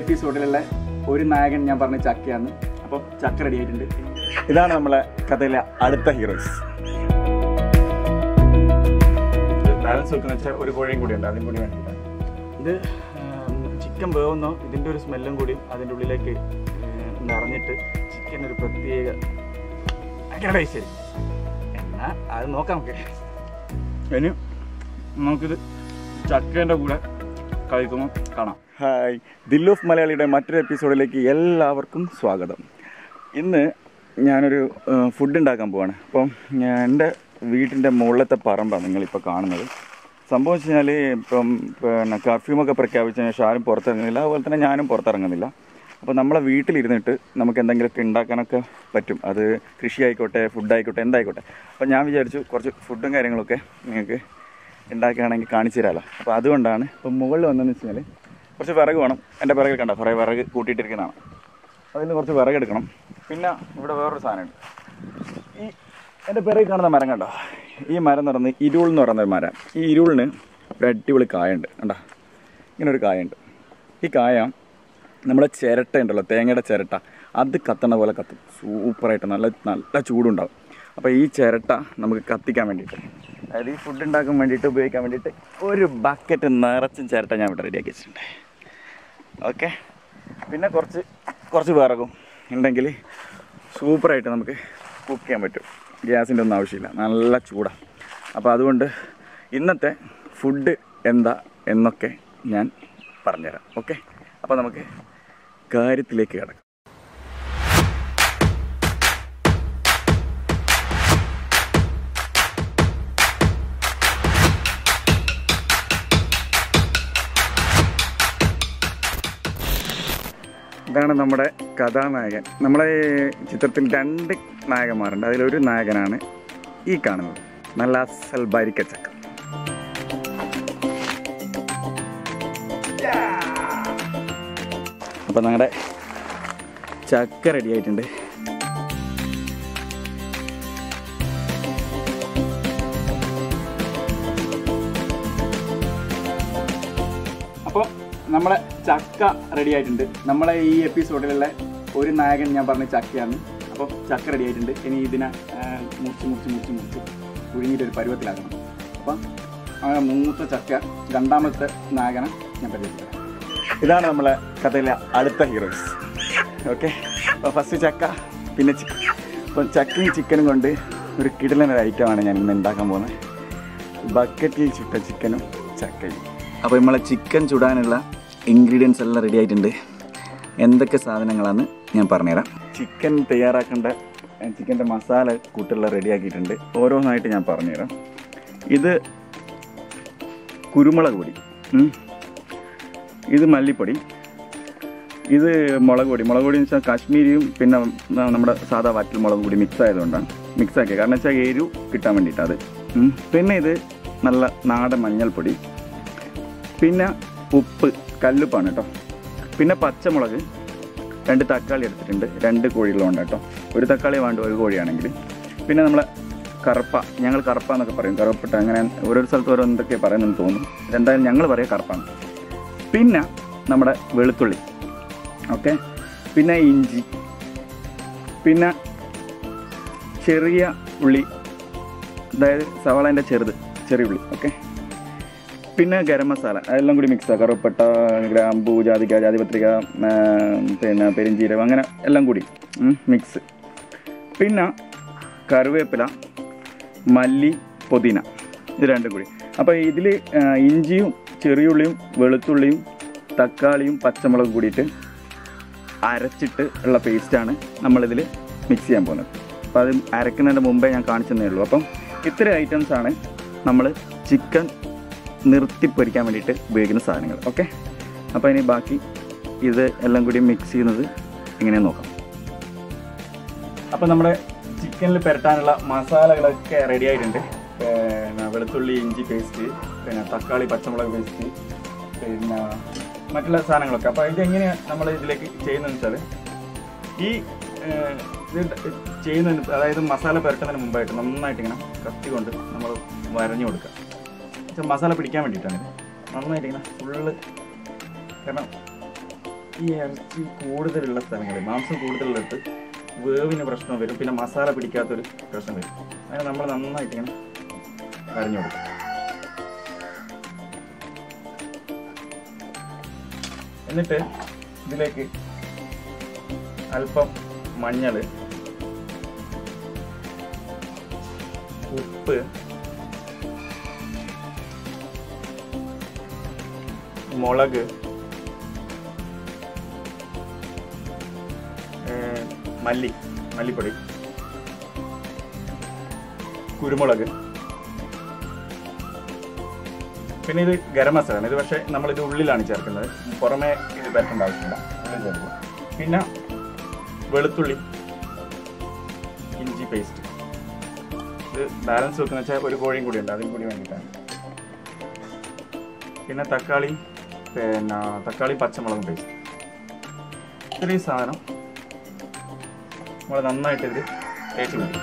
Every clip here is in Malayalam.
എപ്പിസോഡിലുള്ള ഒരു നായകൻ ഞാൻ പറഞ്ഞ ചക്കയാണ് അപ്പോൾ ചക്ക റെഡി ആയിട്ടുണ്ട് ഇതാണ് നമ്മളെ കഥയിലെ അടുത്ത ഹീറോസ് ബാലൻസ് വെക്കുന്ന വെച്ചാൽ ഒരു കോഴിയും കൂടി ഉണ്ട് അതിനും കൂടി വേണ്ടിയിട്ടാണ് ഇത് ചിക്കൻ വേവുന്നോ ഇതിൻ്റെ ഒരു സ്മെല്ലും കൂടി അതിൻ്റെ ഉള്ളിലേക്ക് ഏഹ്, നിറഞ്ഞിട്ട് ചിക്കൻ ഒരു പ്രത്യേക ഭയങ്കര ടേസ്റ്റ് എന്നാ അത് നോക്കാം നമുക്ക് ഇനി നമുക്കിത് ചക്കേൻ്റെ കൂടെ കഴിക്കുമ്പോൾ കാണാം ഹായ് ദില്ലൂഫ് മലയാളിയുടെ മറ്റൊരു എപ്പിസോഡിലേക്ക് എല്ലാവർക്കും സ്വാഗതം ഇന്ന് ഞാനൊരു ഫുഡ് ഉണ്ടാക്കാൻ പോവാണ് അപ്പം ഞാൻ എൻ്റെ വീട്ടിൻ്റെ മുകളിലത്തെ പറമ്പാണ് നിങ്ങളിപ്പോൾ കാണുന്നത് സംഭവം വെച്ച് കഴിഞ്ഞാൽ ഇപ്പം പിന്നെ കർഫ്യൂമൊക്കെ പ്രഖ്യാപിച്ച ശേഷം ആരും പുറത്തിറങ്ങുന്നില്ല അതുപോലെ തന്നെ ഞാനും പുറത്തിറങ്ങുന്നില്ല അപ്പോൾ നമ്മളെ വീട്ടിലിരുന്നിട്ട് നമുക്ക് എന്തെങ്കിലുമൊക്കെ ഉണ്ടാക്കാനൊക്കെ പറ്റും അത് കൃഷി ആയിക്കോട്ടെ ഫുഡ് ആയിക്കോട്ടെ എന്തായിക്കോട്ടെ അപ്പോൾ ഞാൻ വിചാരിച്ചു കുറച്ച് ഫുഡും കാര്യങ്ങളൊക്കെ നിങ്ങൾക്ക് ഉണ്ടാക്കുകയാണെങ്കിൽ കാണിച്ചു തരാമല്ലോ അപ്പോൾ അതുകൊണ്ടാണ് ഇപ്പം മുകളിൽ വന്നതെന്ന് വെച്ച് കഴിഞ്ഞാൽ കുറച്ച് വിറക് വേണം എൻ്റെ പിറകിൽ കണ്ട കുറേ വിറക് കൂട്ടിയിട്ടിരിക്കുന്നതാണ് അതിൽ നിന്ന് കുറച്ച് വിറക് എടുക്കണം പിന്നെ ഇവിടെ വേറൊരു സാധനമുണ്ട് ഈ എൻ്റെ പിറകിൽ കാണുന്ന മരം കണ്ടോ ഈ മരം എന്ന് പറയുന്നത് ഇരുൾ എന്ന് പറയുന്ന ഒരു മരം ഈ ഇരുളിന് ഒരു അടിപൊളി കായുണ്ട് കണ്ടോ ഇങ്ങനെ ഒരു കായുണ്ട് ഈ കായ നമ്മുടെ ചിരട്ട ഉണ്ടല്ലോ തേങ്ങയുടെ ചിരട്ട അത് കത്തണ പോലെ കത്തും സൂപ്പറായിട്ട് നല്ല നല്ല ചൂടുണ്ടാവും അപ്പോൾ ഈ ചിരട്ട നമുക്ക് കത്തിക്കാൻ വേണ്ടിയിട്ട് അതായത് ഈ ഫുഡ് ഉണ്ടാക്കാൻ വേണ്ടിയിട്ട് ഉപയോഗിക്കാൻ വേണ്ടിയിട്ട് ഒരു ബക്കറ്റ് നിറച്ചും ചിരട്ട ഞാൻ ഇവിടെ റെഡിയാക്കി വെച്ചിട്ടുണ്ട് ഓക്കെ പിന്നെ കുറച്ച് കുറച്ച് വിറകും ഉണ്ടെങ്കിൽ സൂപ്പറായിട്ട് നമുക്ക് കുക്ക് ചെയ്യാൻ പറ്റും ഗ്യാസിൻ്റെ ഒന്നും ആവശ്യമില്ല നല്ല ചൂടാണ് അപ്പോൾ അതുകൊണ്ട് ഇന്നത്തെ ഫുഡ് എന്താ എന്നൊക്കെ ഞാൻ പറഞ്ഞുതരാം ഓക്കെ അപ്പോൾ നമുക്ക് കാര്യത്തിലേക്ക് കിടക്കാം ഇതാണ് നമ്മുടെ കഥാനായകൻ നമ്മളെ ഈ ചിത്രത്തിൽ രണ്ട് നായകന്മാരുണ്ട് അതിലൊരു നായകനാണ് ഈ കാണുന്നത് നല്ല അസൽ ബാരിക്കച്ചക്ക അപ്പം ഞങ്ങളുടെ ചക്ക റെഡി ആയിട്ടുണ്ട് അപ്പോൾ നമ്മളെ ചക്ക റെഡി ആയിട്ടുണ്ട് നമ്മളെ ഈ എപ്പിസോഡിലുള്ള ഒരു നായകൻ ഞാൻ പറഞ്ഞ ചക്കയാണ് അപ്പോൾ ചക്ക റെഡി ആയിട്ടുണ്ട് ഇനി ഇതിനെ ആ, മുറിച്ച് മുറിച്ച് മുറിച്ച് മുറിച്ച് പുഴുങ്ങിയിട്ട് ഒരു പരുവത്തിലാക്കണം അപ്പം ആ മൂത്ത ചക്ക രണ്ടാമത്തെ നായകനെ ഞാൻ പരിചയപ്പെടുത്താം ഇതാണ് നമ്മളെ കഥയിലെ അടുത്ത ഹീറോസ് ഓക്കെ അപ്പോൾ ഫസ്റ്റ് ചക്ക പിന്നെ ചിക്കൻ അപ്പം ചക്കയും ചിക്കനും കൊണ്ട് ഒരു കിടലനൊരു ഐറ്റമാണ് ഞാൻ ഇന്ന് ഉണ്ടാക്കാൻ പോകുന്നത് ബക്കറ്റിൽ ചുട്ട ചിക്കനും ചക്കയും അപ്പോൾ നമ്മളെ ചിക്കൻ ചുടാനുള്ള ഇൻഗ്രീഡിയൻസ് എല്ലാം റെഡി ആയിട്ടുണ്ട് എന്തൊക്കെ സാധനങ്ങളാണ് ഞാൻ പറഞ്ഞുതരാം ചിക്കൻ തയ്യാറാക്കേണ്ട ചിക്കൻ്റെ മസാല കൂട്ടെല്ലാം റെഡിയാക്കിയിട്ടുണ്ട് ഓരോന്നായിട്ട് ഞാൻ പറഞ്ഞുതരാം ഇത് കുരുമുളക് പൊടി ഉം. ഇത് മല്ലിപ്പൊടി ഇത് മുളക് പൊടി മുളക് പൊടി എന്ന് വെച്ചാൽ കാശ്മീരിയും പിന്നെ ന- നമ്മുടെ സാധാ വാറ്റിൽ മുളക് പൊടി മിക്സ് ആയതുകൊണ്ടാണ് മിക്സ് ആക്കിയത് കാരണം വെച്ചാൽ എരിവ് കിട്ടാൻ വേണ്ടിയിട്ടാണ് അത് ഉം. പിന്നെ ഇത് നല്ല നാടൻ മഞ്ഞൾപ്പൊടി പിന്നെ ഉപ്പ് കല്ലുപ്പാണ് കേട്ടോ പിന്നെ പച്ചമുളക് രണ്ട് തക്കാളി എടുത്തിട്ടുണ്ട് രണ്ട് കോഴികളുണ്ട് കേട്ടോ ഒരു തക്കാളി വേണ്ട ഒരു കോഴിയാണെങ്കിൽ പിന്നെ നമ്മളെ കറുപ്പ ഞങ്ങൾ കറുപ്പ എന്നൊക്കെ പറയും കറുപ്പിട്ട അങ്ങനെ ഓരോ സ്ഥലത്ത് ഓരോ എന്തൊക്കെ പറയുന്നെന്ന് തോന്നുന്നു എന്തായാലും ഞങ്ങൾ പറയുക കറുപ്പാണ് പിന്നെ നമ്മുടെ വെളുത്തുള്ളി ഓക്കെ പിന്നെ ഇഞ്ചി പിന്നെ ചെറിയ ഉള്ളി അതായത് സവാളേൻ്റെ ചെറുത് ചെറിയ ഉള്ളി ഓക്കെ പിന്നെ ഗരം മസാല അതെല്ലാം കൂടി മിക്സ് കറുപ്പട്ട ഗ്രാമ്പൂ ജാതിക്ക ജാതിപത്രിക ആ, പിന്നെ പെരിഞ്ചീരകം അങ്ങനെ എല്ലാം കൂടി മിക്സ് പിന്നെ കറിവേപ്പില മല്ലി പുതിന ഇത് രണ്ടും കൂടി അപ്പോൾ ഇതിൽ ഇഞ്ചിയും ചെറിയുള്ളിയും വെളുത്തുള്ളിയും തക്കാളിയും പച്ചമുളകും കൂടിയിട്ട് അരച്ചിട്ട് ഉള്ള പേസ്റ്റാണ് നമ്മളിതിൽ മിക്സ് ചെയ്യാൻ പോകുന്നത് അപ്പോൾ അത് അരക്കുന്നതിന് മുമ്പേ ഞാൻ കാണിച്ചു തന്നേ ഉള്ളൂ അപ്പം ഇത്രയും ഐറ്റംസാണ് നമ്മൾ ചിക്കൻ നിർത്തി പൊരിക്കാൻ വേണ്ടിയിട്ട് ഉപയോഗിക്കുന്ന സാധനങ്ങൾ ഓക്കെ അപ്പോൾ ഇനി ബാക്കി ഇത് എല്ലാം കൂടി മിക്സ് ചെയ്യുന്നത് എങ്ങനെ നോക്കാം അപ്പോൾ നമ്മുടെ ചിക്കനിൽ പുരട്ടാനുള്ള മസാലകളൊക്കെ റെഡി ആയിട്ടുണ്ട് പിന്നെ വെളുത്തുള്ളി ഇഞ്ചി പേസ്റ്റ് പിന്നെ തക്കാളി പച്ചമുളക് പേസ്റ്റ് പിന്നെ മറ്റുള്ള സാധനങ്ങളൊക്കെ അപ്പോൾ ഇതെങ്ങനെയാണ് നമ്മൾ ഇതിലേക്ക് ചെയ്യുന്നതെന്ന് വെച്ചാൽ ഈ ഏഹ്, ഇത് ചെയ്യുന്നതിന് അതായത് മസാല പുരട്ടുന്നതിന് മുമ്പായിട്ട് നന്നായിട്ട് ഇങ്ങനെ കത്തി കൊണ്ട് നമ്മൾ വരഞ്ഞു കൊടുക്കുക എന്നുവെച്ചാൽ മസാല പിടിക്കാൻ വേണ്ടിയിട്ടാണ് ഇത് നന്നായിട്ട് ഇങ്ങനെ ഫുള്ള് കാരണം ഈ ഇറച്ചി കൂടുതലുള്ള സ്ഥലങ്ങളിൽ മാംസം കൂടുതലുള്ളിടത്ത് വേവിന് പ്രശ്നം വരും പിന്നെ മസാല പിടിക്കാത്തൊരു പ്രശ്നം വരും അതിന് നമ്മൾ നന്നായിട്ട് ഇങ്ങനെ അരിഞ്ഞു കൊടുക്കും എന്നിട്ട് ഇതിലേക്ക് അല്പം മഞ്ഞൾ ഉപ്പ് മുളക് ഏർ, മല്ലി മല്ലിപ്പൊടി കുരുമുളക് പിന്നെ ഇത് ഗരം മസാലയാണ് ഇത് പക്ഷേ നമ്മളിത് ഉള്ളിലാണ് ചേർക്കുന്നത് പുറമേ ഇത് പരത്തേണ്ട ആവശ്യമില്ല ഉള്ളിൽ ചേർക്കും പിന്നെ വെളുത്തുള്ളി ഇഞ്ചി പേസ്റ്റ് ഇത് ബാലൻസ് വെക്കുന്ന വെച്ചാൽ ഒരു കോഴിയും കൂടി ഉണ്ട് അതിനും കൂടി വേണ്ടിയിട്ടാണ് പിന്നെ തക്കാളി പിന്നെ തക്കാളി പച്ചമുളകും പേസ്റ്റ് ഇത്രയും സാധനം നമ്മൾ നന്നായിട്ട് ഇതിൽ തേച്ച് മതി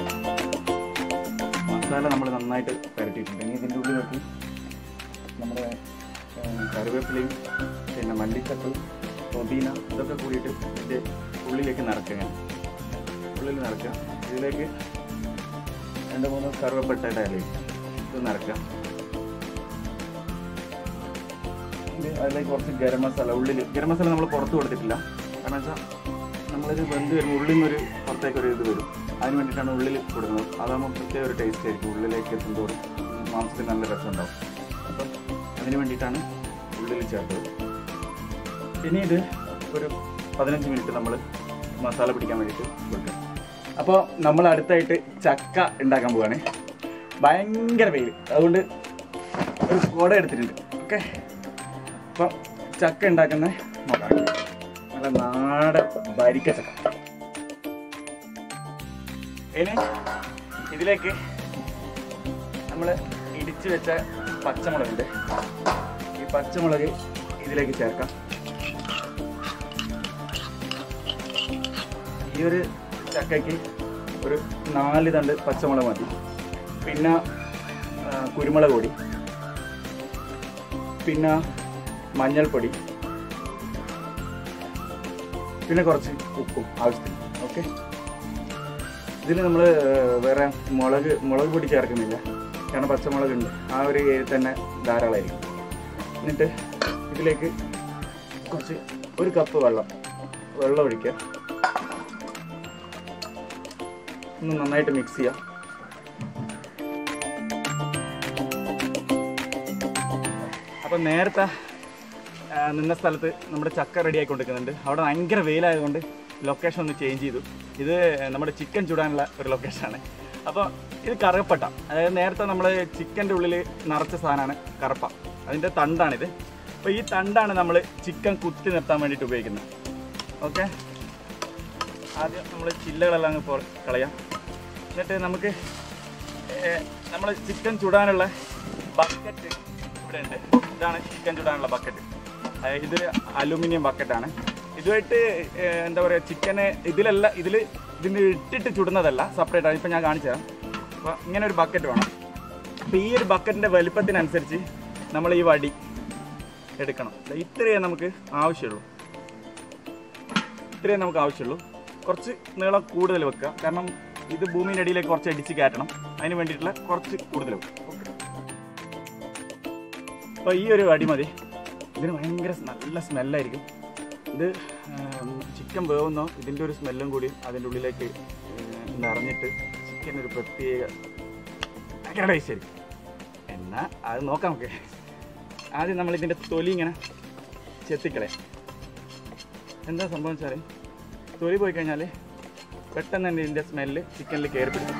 മസാല നമ്മൾ നന്നായിട്ട് പുരട്ടിയിട്ടുണ്ട് ഇനി ഇതിൻ്റെ ഉള്ളിലേക്ക് നമ്മുടെ ഏഹ്, കറിവേപ്പിലയും പിന്നെ മല്ലിച്ചപ്പ് പൊതീന ഇതൊക്കെ കൂടിയിട്ട് ഇതിൻ്റെ ഉള്ളിലേക്ക് നിറക്കുക ഞാൻ ഉള്ളിൽ നിറക്കുക ഇതിലേക്ക് രണ്ട് മൂന്ന് കറുവപ്പെട്ട ഇലയും ഇത് നിറക്കുക ഇത് അതിലേക്ക് കുറച്ച് ഗരം മസാല ഉള്ളിൽ ഗരം മസാല നമ്മൾ പുറത്ത് കൊടുത്തിട്ടില്ല കാരണം വെച്ചാൽ നമ്മളിത് വെന്ത് വരുമ്പോൾ ഉള്ളിൽ നിന്നൊരു പുറത്തേക്ക് ഒരു ഇത് വരും അതിന് വേണ്ടിയിട്ടാണ് ഉള്ളിൽ കൊടുക്കുന്നത് അതാകുമ്പോൾ പ്രത്യേക ഒരു ടേസ്റ്റ് ആയിരിക്കും ഉള്ളിലേക്ക് എത്തുന്തോറും മാംസത്തിന് നല്ല രസം ഉണ്ടാവും അപ്പം അതിന് വേണ്ടിയിട്ടാണ് ഉള്ളിൽ ചേർത്തത് പിന്നെ ഇത് ഒരു പതിനഞ്ച് മിനിറ്റ് നമ്മൾ മസാല പിടിക്കാൻ വേണ്ടിയിട്ട് കൊടുക്കുക അപ്പോൾ നമ്മൾ അടുത്തായിട്ട് ചക്ക ഉണ്ടാക്കാൻ പോവാണ് ഭയങ്കര വെയിൽ അതുകൊണ്ട് ഒരു കുട എടുത്തിട്ടുണ്ട് ഓക്കെ അപ്പം ചക്ക ഉണ്ടാക്കുന്ന നോക്കാം നല്ല നാടൻ വരിക്ക ചക്ക ഇനി ഇതിലേക്ക് നമ്മൾ ഇടിച്ചു വെച്ച പച്ചമുളകുണ്ട് ഈ പച്ചമുളക് ഇതിലേക്ക് ചേർക്കാം ഈ ഒരു ചക്കയ്ക്ക് ഒരു നാല് തണ്ട് പച്ചമുളക് മതി പിന്നെ ആ, കുരുമുളക് പൊടി പിന്നെ മഞ്ഞൾപ്പൊടി പിന്നെ കുറച്ച് ഉപ്പും ആവശ്യത്തിന് ഓക്കെ ഇതിൽ നമ്മൾ വേറെ മുളക് മുളക് പൊടി ചേർക്കുന്നില്ല കാരണം പച്ചമുളക് ഉണ്ട് ആ ഒരു ഏരിയ തന്നെ ധാരാളമായിരിക്കും എന്നിട്ട് ഇതിലേക്ക് കുറച്ച് ഒരു കപ്പ് വെള്ളം വെള്ളം ഒഴിക്കുക ഒന്ന് നന്നായിട്ട് മിക്സ് ചെയ്യാം അപ്പം നേരത്തെ ആ, നിന്ന സ്ഥലത്ത് നമ്മുടെ ചക്ക റെഡി ആയിക്കൊണ്ടിരിക്കുന്നുണ്ട് അവിടെ ഭയങ്കര വെയിലായതുകൊണ്ട് ലൊക്കേഷൻ ഒന്ന് ചേഞ്ച് ചെയ്തു ഇത് നമ്മുടെ ചിക്കൻ ചുടാനുള്ള ഒരു ലൊക്കേഷനാണ് അപ്പോൾ ഇത് കറുപ്പട്ട അതായത് നേരത്തെ നമ്മൾ ചിക്കൻ്റെ ഉള്ളിൽ നിറച്ച സാധനമാണ് കറുപ്പ അതിൻ്റെ തണ്ടാണിത് അപ്പോൾ ഈ തണ്ടാണ് നമ്മൾ ചിക്കൻ കുത്തി നിർത്താൻ വേണ്ടിയിട്ട് ഉപയോഗിക്കുന്നത് ഓക്കെ ആദ്യം നമ്മൾ ചില്ലകളെല്ലാം അങ്ങ് ഇപ്പോൾ കളയാം എന്നിട്ട് നമുക്ക് നമ്മൾ ചിക്കൻ ചുടാനുള്ള ബക്കറ്റ് ഇവിടെ ഉണ്ട് ഇതാണ് ചിക്കൻ ചുടാനുള്ള ബക്കറ്റ് ഇത് അലുമിനിയം ബക്കറ്റാണ് ഇതുമായിട്ട് ഏഹ്, എന്താ പറയുക ചിക്കന് ഇതിലല്ല ഇതിൽ ഇതിന് ഇട്ടിട്ട് ചുടുന്നതല്ല സെപ്പറേറ്റ് ആണ് ഇപ്പം ഞാൻ കാണിച്ചു തരാം അപ്പോൾ ഇങ്ങനെ ഒരു ബക്കറ്റ് വേണം അപ്പോൾ ഈ ഒരു ബക്കറ്റിൻ്റെ വലുപ്പത്തിനനുസരിച്ച് നമ്മൾ ഈ വടി എടുക്കണം ദേ ഇത്രയേ നമുക്ക് ആവശ്യമുള്ളൂ ഇത്രയേ നമുക്ക് ആവശ്യമുള്ളൂ കുറച്ച് നീളം കൂടുതൽ വെക്കുക കാരണം ഇത് ഭൂമിയുടെ അടിയിലേക്ക് കുറച്ച് അടിച്ച് കയറ്റണം അതിന് വേണ്ടിയിട്ടുള്ള കുറച്ച് കൂടുതൽ വെക്കുക ഓക്കെ അപ്പോൾ ഈ ഒരു അടി മതി ഇതിന് ഭയങ്കര നല്ല സ്മെല്ലായിരിക്കും ഇത് ചിക്കൻ വേവുന്നോ ഇതിൻ്റെ ഒരു സ്മെല്ലും കൂടി അതിൻ്റെ ഉള്ളിലേക്ക് ഏഹ്, നിറഞ്ഞിട്ട് ചിക്കൻ ഒരു പ്രത്യേക ഭയങ്കര ടേസ്റ്റ് ആയിരിക്കും എന്നാൽ അത് നോക്കാം നമുക്ക് ആദ്യം നമ്മൾ ഇതിൻ്റെ തൊലി ഇങ്ങനെ ചെത്തിക്കളയാം എന്താ സംഭവം വെച്ചാൽ തൊലി പോയി കഴിഞ്ഞാൽ പെട്ടെന്ന് തന്നെ ഇതിൻ്റെ സ്മെല്ല് ചിക്കനിൽ കയറി പിടിക്കും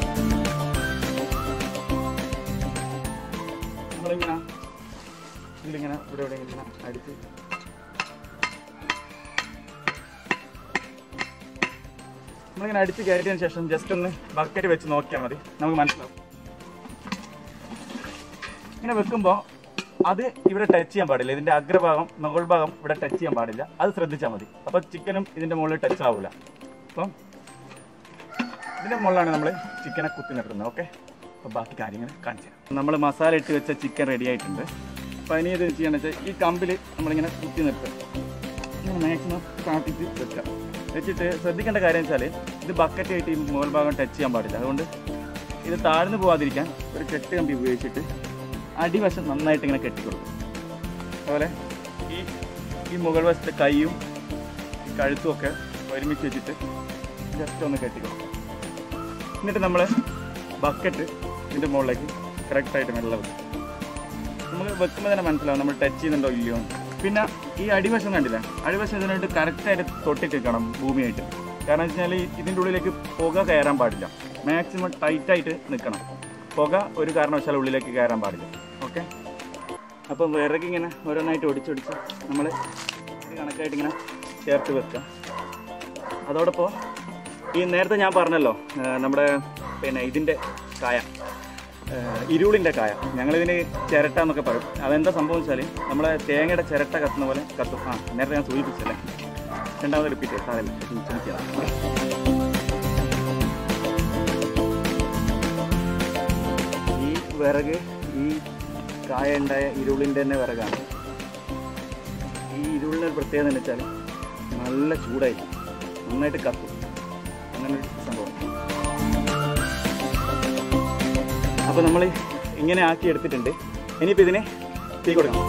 നമ്മളിങ്ങനെ ഇതിലിങ്ങനെ ഇവിടെ ഇവിടെ ഇങ്ങനെ അടിച്ച് നമ്മളിങ്ങനെ അടിച്ച് കയറ്റിയതിന് ശേഷം ജസ്റ്റ് ഒന്ന് ബക്കറ്റ് വെച്ച് നോക്കിയാൽ മതി നമുക്ക് മനസ്സിലാവും ഇങ്ങനെ വെക്കുമ്പോൾ അത് ഇവിടെ ടച്ച് ചെയ്യാൻ പാടില്ല ഇതിൻ്റെ അഗ്രഭാഗം മുകൾ ഭാഗം ഇവിടെ ടച്ച് ചെയ്യാൻ പാടില്ല അത് ശ്രദ്ധിച്ചാൽ മതി അപ്പോൾ ചിക്കനും ഇതിൻ്റെ മുകളിൽ ടച്ച് ആവില്ല അപ്പം ഇതിൻ്റെ മുകളിലാണ് നമ്മൾ ചിക്കനെ കുത്തി നിർത്തുന്നത് ഓക്കെ അപ്പോൾ ബാക്കി കാര്യങ്ങൾ കാണിച്ചു തരാം നമ്മൾ മസാല ഇട്ട് വെച്ച ചിക്കൻ റെഡി ആയിട്ടുണ്ട് അപ്പോൾ ഇനി ഇത് ചെയ്യണമെന്ന് വെച്ചാൽ ഈ കമ്പിൽ നമ്മളിങ്ങനെ കുത്തി നിർത്തുക ഇങ്ങനെ മാക്സിമം താത്തിട്ട് വെക്കുക വെച്ചിട്ട് ശ്രദ്ധിക്കേണ്ട കാര്യം വെച്ചാൽ ഇത് ബക്കറ്റ് ആയിട്ട് ഈ മുകൾ ഭാഗം ടച്ച് ചെയ്യാൻ പാടില്ല അതുകൊണ്ട് ഇത് താഴ്ന്നു പോകാതിരിക്കാൻ ഒരു കെട്ട് കമ്പി ഉപയോഗിച്ചിട്ട് അടിവശം നന്നായിട്ട് ഇങ്ങനെ കെട്ടിക്കൊടുക്കും അതുപോലെ ഈ ഈ മുകൾ വശത്തെ കൈയും ഈ കഴുത്തും ഒക്കെ ഒരുമിച്ച് വെച്ചിട്ട് ജസ്റ്റ് ഒന്ന് കെട്ടിക്കൊടുക്കും എന്നിട്ട് നമ്മൾ ബക്കറ്റ് ഇതിൻ്റെ മുകളിലേക്ക് കറക്റ്റായിട്ട് മെല്ലെ വെക്കും നമുക്ക് വെക്കുമ്പോൾ തന്നെ മനസ്സിലാവും നമ്മൾ ടച്ച് ചെയ്യുന്നുണ്ടോ ഇല്ലയോ എന്ന്. പിന്നെ ഈ അടിവശം കണ്ടില്ല അടിവശം ഇതിനായിട്ട് കറക്റ്റായിട്ട് തൊട്ടിട്ട് നിൽക്കണം ഭൂമിയായിട്ട് കാരണം വെച്ച് കഴിഞ്ഞാൽ ഇതിൻ്റെ ഉള്ളിലേക്ക് പുക കയറാൻ പാടില്ല മാക്സിമം ടൈറ്റായിട്ട് നിൽക്കണം പുക ഒരു കാരണവശാലും ഉള്ളിലേക്ക് കയറാൻ പാടില്ല ഓക്കെ അപ്പം വിറകിങ്ങനെ ഓരോന്നായിട്ട് ഒടിച്ചൊടിച്ച് നമ്മൾ ഇത് കണക്കായിട്ട് ഇങ്ങനെ ചേർത്ത് വെക്കുക അതോടൊപ്പം ഈ നേരത്തെ ഞാൻ പറഞ്ഞല്ലോ ആ, നമ്മുടെ പിന്നെ ഇതിൻ്റെ കായ ആ, ഇരുളിൻ്റെ കായ ഞങ്ങളിതിന് ചിരട്ട എന്നൊക്കെ പറയും അതെന്താ സംഭവം വെച്ചാൽ നമ്മളെ തേങ്ങയുടെ ചിരട്ട കത്തുന്ന പോലെ കത്തും ആ നേരത്തെ ഞാൻ സൂചിപ്പിച്ചല്ലേ രണ്ടാമത് റിപ്പീറ്റ് ചെയ്ത് സാരമില്ല ക്ഷമിക്കണം. ഈ വിറക് ഈ കായ ഉണ്ടായ ഇരുളിൻ്റെ തന്നെ വിറകാണ് ഈ ഇരുളിൻ്റെ ഒരു പ്രത്യേകത എന്ന് വെച്ചാൽ നല്ല ചൂടായിരിക്കും നന്നായിട്ട് കത്തും അങ്ങനെ ഒരു സംഭവം അപ്പോൾ നമ്മൾ ഇങ്ങനെ ആക്കി എടുത്തിട്ടുണ്ട് ഇനിയിപ്പോൾ ഇതിനെ തീ കൊടുക്കണം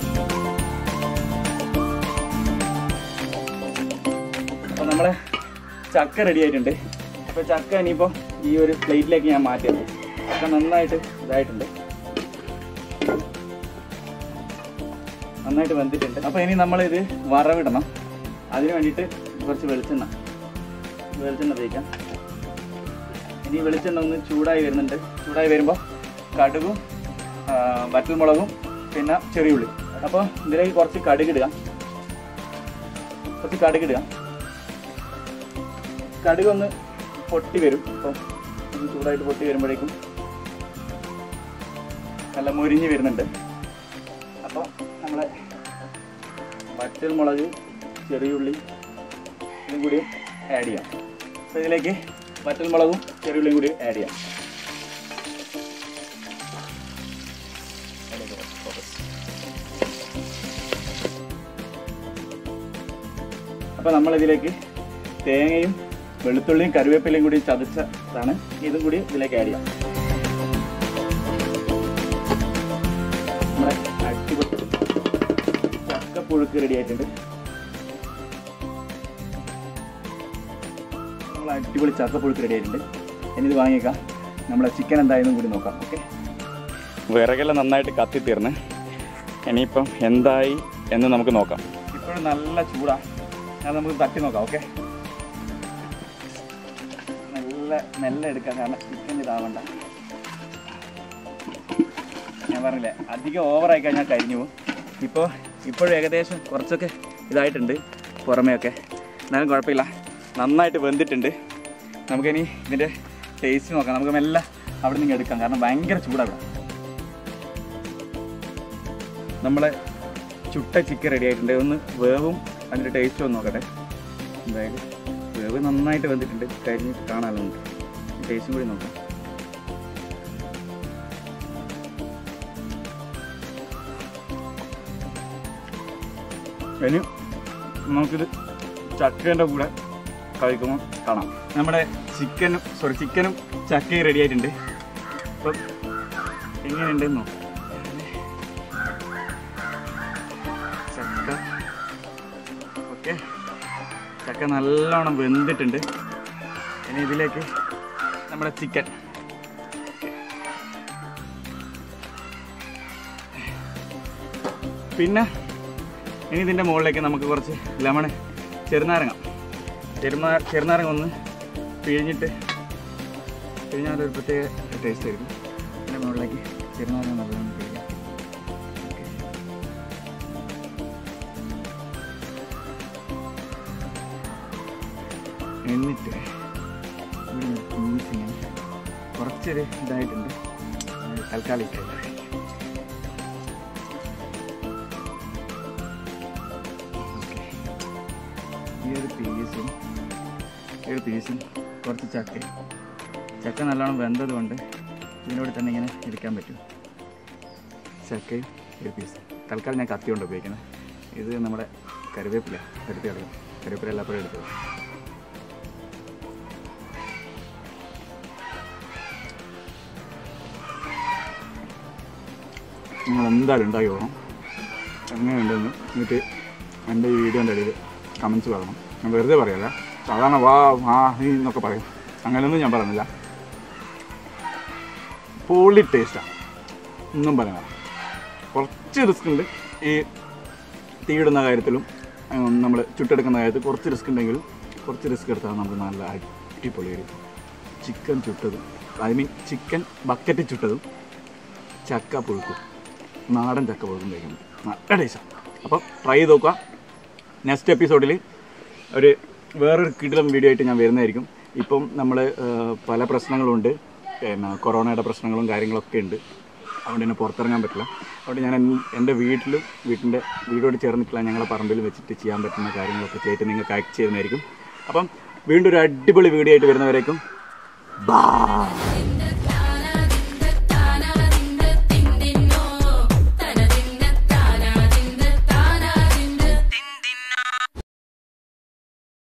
അപ്പോൾ നമ്മളെ ചക്ക റെഡി ആയിട്ടുണ്ട് അപ്പോൾ ചക്ക ഇനിയിപ്പോൾ ഈ ഒരു പ്ലേറ്റിലേക്ക് ഞാൻ മാറ്റിയത് ചക്ക നന്നായിട്ട് ഇതായിട്ടുണ്ട് നന്നായിട്ട് വെന്തിട്ടുണ്ട് അപ്പോൾ ഇനി നമ്മളിത് വറവിടണം അതിന് വേണ്ടിയിട്ട് കുറച്ച് വെളിച്ചെണ്ണ വെളിച്ചെണ്ണ ഉപയോഗിക്കാം ഇനി വെളിച്ചെണ്ണ ഒന്ന് ചൂടായി വരുന്നുണ്ട് ചൂടായി വരുമ്പോൾ കടുകും ആ, വറ്റൽമുളകും പിന്നെ ചെറിയുള്ളി അപ്പോൾ ഇതിലേക്ക് കുറച്ച് കടുകിടുക കുറച്ച് കടുകിടുക കടുക് ഒന്ന് പൊട്ടി വരും അപ്പം ഒന്ന് ചൂടായിട്ട് പൊട്ടി വരുമ്പോഴേക്കും നല്ല മുരിഞ്ഞ് വരുന്നുണ്ട് അപ്പോൾ നമ്മളെ വറ്റൽമുളക് ചെറിയുള്ളി ഇതും കൂടി ആഡ് ചെയ്യാം അപ്പോൾ ഇതിലേക്ക് വറ്റൽമുളകും ചെറിയുള്ളിയും കൂടി ആഡ് ചെയ്യാം അപ്പോൾ നമ്മളിതിലേക്ക് തേങ്ങയും വെളുത്തുള്ളിയും കറിവേപ്പിലയും കൂടി ചതച്ചതാണ് ഇതും കൂടി ഇതിലേക്ക് ആഡ് ചെയ്യാം നമ്മുടെ അടിപൊളി ചക്കപ്പുഴുക്ക് റെഡി ആയിട്ടുണ്ട് നമ്മൾ അടിപൊളി ചക്കപ്പുഴുക്ക് റെഡി ആയിട്ടുണ്ട് ഇനി ഇത് വാങ്ങിയേക്കാം നമ്മളെ ചിക്കൻ എന്തായെന്നും കൂടി നോക്കാം ഓക്കെ വിറകെല്ലാം നന്നായിട്ട് കത്തിത്തീർന്ന് ഇനിയിപ്പം എന്തായി എന്ന് നമുക്ക് നോക്കാം ഇപ്പോഴും നല്ല ചൂടാ അത് നമുക്ക് തട്ടി നോക്കാം ഓക്കെ നല്ല മെല്ലെ എടുക്കാം കാരണം ചിക്കൻ ഇതാവണ്ട ഞാൻ പറഞ്ഞില്ലേ അധികം ഓവറായി കഴിഞ്ഞാൽ കരിഞ്ഞു പോകും ഇപ്പോൾ ഇപ്പോഴും ഏകദേശം കുറച്ചൊക്കെ ഇതായിട്ടുണ്ട് പുറമേയൊക്കെ എന്നാലും കുഴപ്പമില്ല നന്നായിട്ട് വെന്തിട്ടുണ്ട് നമുക്കിനി ഇതിൻ്റെ ടേസ്റ്റ് നോക്കാം നമുക്ക് മെല്ലെ അവിടെ നിന്ന് എടുക്കാം കാരണം ഭയങ്കര ചൂടാണ് ഇവിടെ നമ്മളെ ചുട്ട ചിക്കൻ റെഡി ആയിട്ടുണ്ട് ഒന്ന് വേവും അതിൻ്റെ ടേസ്റ്റ് ഒന്ന് നോക്കട്ടെ എന്തായാലും വേവ് നന്നായിട്ട് വെന്തിട്ടുണ്ട് കരിഞ്ഞ് കാണാമല്ലോ നമുക്ക് ടേസ്റ്റും കൂടി നോക്കാം ഇനി നമുക്കിത് ചക്കേൻ്റെ കൂടെ കഴിക്കുമ്പോൾ കാണാം നമ്മുടെ ചിക്കനും സോറി ചിക്കനും ചക്കയും റെഡി ആയിട്ടുണ്ട് അപ്പം എങ്ങനെയുണ്ടെന്ന് നോക്കാം ചക്ക ഓക്കെ ചക്ക നല്ലോണം വെന്തിട്ടുണ്ട് ഇനി ഇതിലേക്ക് നമ്മുടെ ചിക്കൻ പിന്നെ ഇനി ഇതിൻ്റെ മുകളിലേക്ക് നമുക്ക് കുറച്ച് ലെമൺ ചെറുനാരങ്ങ ചെറുനാ ചെറുനാരങ്ങ ഒന്ന് പിഴിഞ്ഞിട്ട് പിഴിഞ്ഞാലൊരു പ്രത്യേക ടേസ്റ്റ് ആയിരിക്കും ഇതിൻ്റെ മുകളിലേക്ക് ചെറുനാരങ്ങ നല്ലോണം പിഴിയാം എന്നിട്ട് ഇവിടെ നിന്ന് പീസ് ഇങ്ങനെ കുറച്ചൊരു ഇതായിട്ടുണ്ട് അത് തൽക്കാലികമായിട്ട് ഓക്കെ ഈ ഒരു പീസും ഈ ഒരു പീസും കുറച്ച് ചക്ക ചക്ക നല്ലോണം വെന്തത് കൊണ്ട് ഇതിനോട് തന്നെ ഇങ്ങനെ ഇരിക്കാൻ പറ്റും ചക്കയും ഒരു പീസ് തൽക്കാലം ഞാൻ കത്തി കൊണ്ട് ഉപയോഗിക്കുന്നത് ഇത് നമ്മുടെ കരുവേപ്പില എടുത്ത് കളയാം കരുവേപ്പില എല്ലാപ്പോഴും എടുത്തത് നിങ്ങൾ എന്തായാലും ഉണ്ടാക്കി പോകണം എങ്ങനെയുണ്ടെന്ന് എന്നിട്ട് എൻ്റെ ഈ വീഡിയോൻ്റെ ഇടയിൽ കമൻസ് പറയണം ഞാൻ വെറുതെ പറയല്ല സാധാരണ വാ വാ ഹീ എന്നൊക്കെ പറയും അങ്ങനെയൊന്നും ഞാൻ പറയുന്നില്ല പൊളി ടേസ്റ്റാണ് ഒന്നും പറയാൻ കുറച്ച് റിസ്ക് ഉണ്ട് ഈ തീയിടുന്ന കാര്യത്തിലും നമ്മൾ ചുട്ടെടുക്കുന്ന കാര്യത്തിൽ കുറച്ച് റിസ്ക് ഉണ്ടെങ്കിലും കുറച്ച് റിസ്ക് എടുത്താൽ നമുക്ക് നല്ല അടിപൊളി ഒരു ചിക്കൻ ചുട്ടതും ഐ മീൻ ചിക്കൻ ബക്കറ്റ് ചുട്ടതും ചക്ക പുഴുക്കും നാടൻ ചക്ക പുഴുക്കും കഴിക്കുന്നത് നല്ല ടേസ്റ്റാണ് അപ്പോൾ ട്രൈ ചെയ്ത് നോക്കുക നെക്സ്റ്റ് എപ്പിസോഡിൽ ഒരു വേറൊരു കിടിലം വീഡിയോ ആയിട്ട് ഞാൻ വരുന്നതായിരിക്കും ഇപ്പം നമ്മൾ പല പ്രശ്നങ്ങളുണ്ട് പിന്നെ കൊറോണയുടെ പ്രശ്നങ്ങളും കാര്യങ്ങളൊക്കെ ഉണ്ട് അതുകൊണ്ട് തന്നെ പുറത്തിറങ്ങാൻ പറ്റില്ല അതുകൊണ്ട് ഞാൻ എൻ- എൻ്റെ വീട്ടിലും വീട്ടിൻ്റെ വീടോട് ചേർന്നിട്ടുള്ള ഞങ്ങളുടെ പറമ്പിൽ വെച്ചിട്ട് ചെയ്യാൻ പറ്റുന്ന കാര്യങ്ങളൊക്കെ ചെയ്തിട്ട് നിങ്ങൾക്ക് ആക്ട് ചെയ്യുന്നതായിരിക്കും അപ്പം വീണ്ടും ഒരു അടിപൊളി വീഡിയോ ആയിട്ട് വരുന്നവരേക്കും ബാ